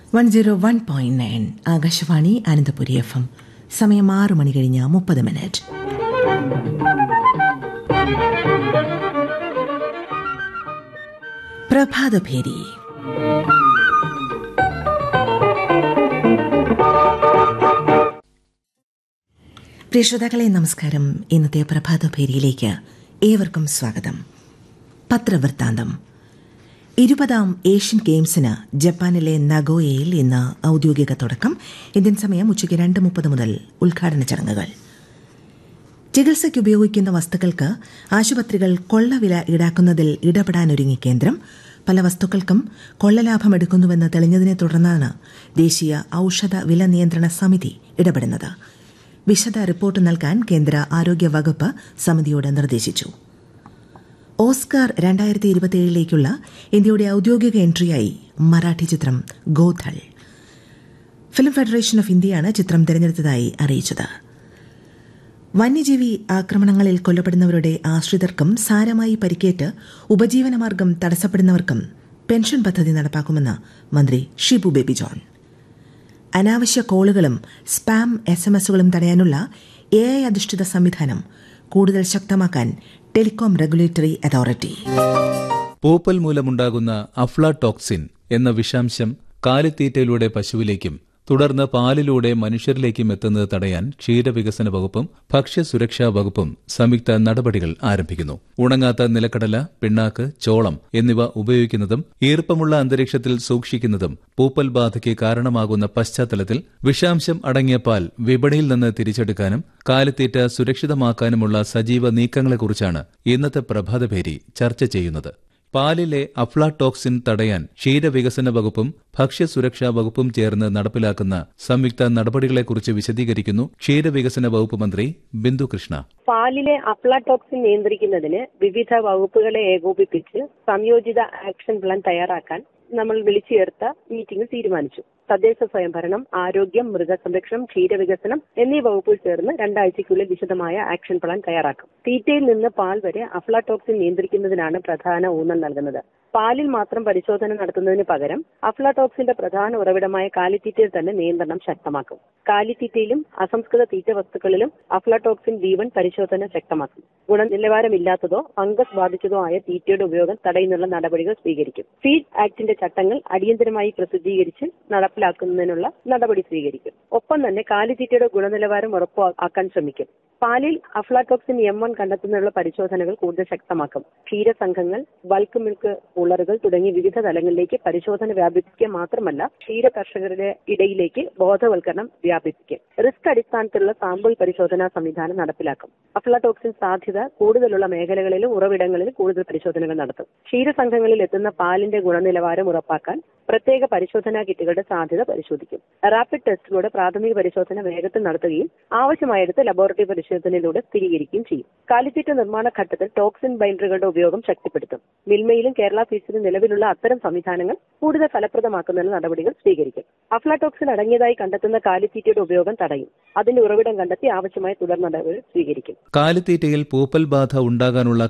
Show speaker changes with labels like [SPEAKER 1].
[SPEAKER 1] one zero one point nine Akashvani Ananthapuri F M സമയം ആറ് മണി കഴിഞ്ഞ് മുപ്പത് മിനിറ്റ് പ്രഭാതഭേരി പ്രിയ ശ്രോതാക്കളെ നമസ്കാരം ഇന്നത്തെ പ്രഭാതഭേരിയിലേക്ക് ഏവർക്കും സ്വാഗതം പത്രവൃത്താന്തം ഇരുപതാം ഏഷ്യൻ ഗെയിംസിന് ജപ്പാനിലെ നഗോയയിൽ ഇന്ന് ഔദ്യോഗിക തുടക്കം ഇന്ത്യൻ സമയം ഉച്ചയ്ക്ക് രണ്ട് മുപ്പത് മുതൽ ഉദ്ഘാടന ചടങ്ങുകൾ ചികിത്സയ്ക്ക് ഉപയോഗിക്കുന്ന വസ്തുക്കൾക്ക് ആശുപത്രികൾ കൊള്ളവില ഈടാക്കുന്നതിൽ ഇടപെടാനൊരുങ്ങി കേന്ദ്രം പല വസ്തുക്കൾക്കും കൊള്ളലാഭം എടുക്കുന്നുവെന്ന് തെളിഞ്ഞതിനെ തുടർന്നാണ് ദേശീയ ഔഷധ വില നിയന്ത്രണ സമിതി ഇടപെടുന്നത് വിശദ റിപ്പോർട്ട് നൽകാൻ കേന്ദ്ര ആരോഗ്യ വകുപ്പ് സമിതിയോട് നിർദ്ദേശിച്ചു ഓസ്കാർ രണ്ടായിരത്തി ഇരുപത്തിയേഴിലേക്കുള്ള ഇന്ത്യയുടെ ഔദ്യോഗിക എൻട്രിയായി മറാഠി ചിത്രം ഗോഥൾ ഫിലിം ഫെഡറേഷൻ ഓഫ് ഇന്ത്യയാണ് ചിത്രം തിരഞ്ഞെടുത്തതായി അറിയിച്ചത് വന്യജീവി ആക്രമണങ്ങളിൽ കൊല്ലപ്പെടുന്നവരുടെ ആശ്രിതർക്കും സാരമായി പരിക്കേറ്റ് ഉപജീവനമാർഗം തടസ്സപ്പെടുന്നവർക്കും പെൻഷൻ പദ്ധതി നടപ്പാക്കുമെന്ന് മന്ത്രി ഷിബു ബേബി ജോൺ അനാവശ്യ കോളുകളും സ്പാം എസ് എം എസുകളും തടയാനുള്ള എ ഐ അധിഷ്ഠിത സംവിധാനം കൂടുതൽ ശക്തമാക്കാൻ ടെലികോം റെഗുലേറ്ററി അതോറിറ്റി
[SPEAKER 2] പൂപ്പൽ മൂലമുണ്ടാകുന്ന അഫ്ലാടോക്സിൻ എന്ന വിഷാംശം കാലിത്തീറ്റയിലൂടെ പശുവിലേക്കും തുടർന്ന് പാലിലൂടെ മനുഷ്യരിലേക്കും എത്തുന്നത് തടയാൻ ക്ഷീരവികസന വകുപ്പും ഭക്ഷ്യസുരക്ഷാ വകുപ്പും സംയുക്ത നടപടികൾ ആരംഭിക്കുന്നു ഉണങ്ങാത്ത നിലക്കടല പിണ്ണാക്ക് ചോളം എന്നിവ ഉപയോഗിക്കുന്നതും ഈർപ്പമുള്ള അന്തരീക്ഷത്തിൽ സൂക്ഷിക്കുന്നതും പൂപ്പൽ ബാധയ്ക്ക് കാരണമാകുന്ന പശ്ചാത്തലത്തിൽ വിഷാംശം അടങ്ങിയ പാൽ വിപണിയിൽ നിന്ന് തിരിച്ചെടുക്കാനും കാലിത്തീറ്റ സുരക്ഷിതമാക്കാനുമുള്ള സജീവ നീക്കങ്ങളെക്കുറിച്ചാണ് ഇന്നത്തെ പ്രഭാതഭേരി ചർച്ച ചെയ്യുന്നത് പാലിലെ അഫ്ലാടോക്സിൻ തടയാൻ ക്ഷീരവികസന വകുപ്പും ഭക്ഷ്യസുരക്ഷാ വകുപ്പും ചേർന്ന് നടപ്പിലാക്കുന്ന സംയുക്ത നടപടികളെക്കുറിച്ച് വിശദീകരിക്കുന്നു ക്ഷീരവികസന വകുപ്പ് മന്ത്രി ബിന്ദു കൃഷ്ണ
[SPEAKER 3] പാലിലെ അഫ്ലാടോക്സിൻ നിയന്ത്രിക്കുന്നതിന് വിവിധ വകുപ്പുകളെ ഏകോപിപ്പിച്ച് സംയോജിത ആക്ഷൻ പ്ലാൻ തയ്യാറാക്കാൻ നമ്മൾ വിളിച്ചു ചേർത്ത മീറ്റിംഗിൽ തീരുമാനിച്ചു തദ്ദേശ സ്വയംഭരണം ആരോഗ്യം മൃഗസംരക്ഷണം ക്ഷീരവികസനം എന്നീ വകുപ്പുകൾ ചേർന്ന് രണ്ടാഴ്ചയ്ക്കുള്ളിൽ വിശദമായ ആക്ഷൻ പ്ലാൻ തയ്യാറാക്കും തീറ്റയിൽ നിന്ന് പാൽ വരെ അഫ്ലാടോക്സിൻ നിയന്ത്രിക്കുന്നതിനാണ് പ്രധാന ഊന്നൽ നൽകുന്നത് പാലിൽ മാത്രം പരിശോധന നടത്തുന്നതിന് പകരം അഫ്ലാടോക്സിന്റെ പ്രധാന ഉറവിടമായ കാലിത്തീറ്റയിൽ തന്നെ നിയന്ത്രണം ശക്തമാക്കും കാലിത്തീറ്റയിലും അസംസ്കൃത തീറ്റ വസ്തുക്കളിലും അഫ്ലാടോക്സിൻ ബി വൺ പരിശോധന ശക്തമാക്കും ഗുണനിലവാരമില്ലാത്തതോ ഫംഗസ് ബാധിച്ചതോ ആയ തീറ്റയുടെ ഉപയോഗം തടയുന്നുള്ള നടപടികൾ സ്വീകരിക്കും ഫീഡ് ആക്ടിന്റെ ചട്ടങ്ങൾ അടിയന്തരമായി പ്രസിദ്ധീകരിച്ച് നടപ്പിലാക്കുന്നതിനുള്ള നടപടി സ്വീകരിക്കും ഒപ്പം തന്നെ കാലിത്തീറ്റയുടെ ഗുണനിലവാരം ഉറപ്പാക്കാൻ ശ്രമിക്കും പാലിൽ അഫ്ലാടോക്സിൻ എം വൺ കണ്ടെത്തുന്നതിനുള്ള പരിശോധനകൾ കൂടുതൽ ശക്തമാക്കും ക്ഷീരസംഘങ്ങൾ ബൾക്ക് മിൽക്ക് ഉളറുകൾ തുടങ്ങി വിവിധ തലങ്ങളിലേക്ക് പരിശോധന വ്യാപിപ്പിക്കുക മാത്രമല്ല ക്ഷീര കർഷകരുടെ ഇടയിലേക്ക് ബോധവൽക്കരണം വ്യാപിപ്പിക്കും റിസ്ക് അടിസ്ഥാനത്തിലുള്ള സാമ്പിൾ പരിശോധനാ സംവിധാനം നടപ്പിലാക്കും അഫ്ലാടോക്സിൻ സാധ്യത കൂടുതലുള്ള മേഖലകളിലും ഉറവിടങ്ങളിലും കൂടുതൽ പരിശോധനകൾ നടത്തും ക്ഷീരസംഘങ്ങളിൽ എത്തുന്ന പാലിന്റെ ഗുണനിലവാരം ഉറപ്പാക്കാൻ പ്രത്യേക പരിശോധനാ കിറ്റുകളുടെ സാധ്യത പരിശോധിക്കും റാപ്പിഡ് ടെസ്റ്റിലൂടെ പ്രാഥമിക പരിശോധന വേഗത്തിൽ നടത്തുകയും ആവശ്യമായെടുത്ത് ലബോറട്ടറി പരിശോധനയിലൂടെ സ്ഥിരീകരിക്കുകയും ചെയ്യും കാലിത്തീറ്റ നിർമ്മാണ ഘട്ടത്തിൽ ടോക്സിൻ ബൈൻഡറുകളുടെ ഉപയോഗം ശക്തിപ്പെടുത്തും മിൽമയിലും കേരള ഫീസിലും നിലവിലുള്ള അത്തരം സംവിധാനങ്ങൾ കൂടുതൽ ഫലപ്രദമാക്കുന്നതിന് നടപടികൾ സ്വീകരിക്കും അഫ്ലാടോക്സിൻ അടങ്ങിയതായി കണ്ടെത്തുന്ന കാലിത്തീറ്റയുടെ ഉപയോഗം തടയും അതിന്റെ ഉറവിടം കണ്ടെത്തി ആവശ്യമായ തുടർ നടപടികൾ സ്വീകരിക്കും
[SPEAKER 2] കാലിത്തീറ്റയിൽ പൂപ്പൽ ബാധ ഉണ്ടാകാനുള്ള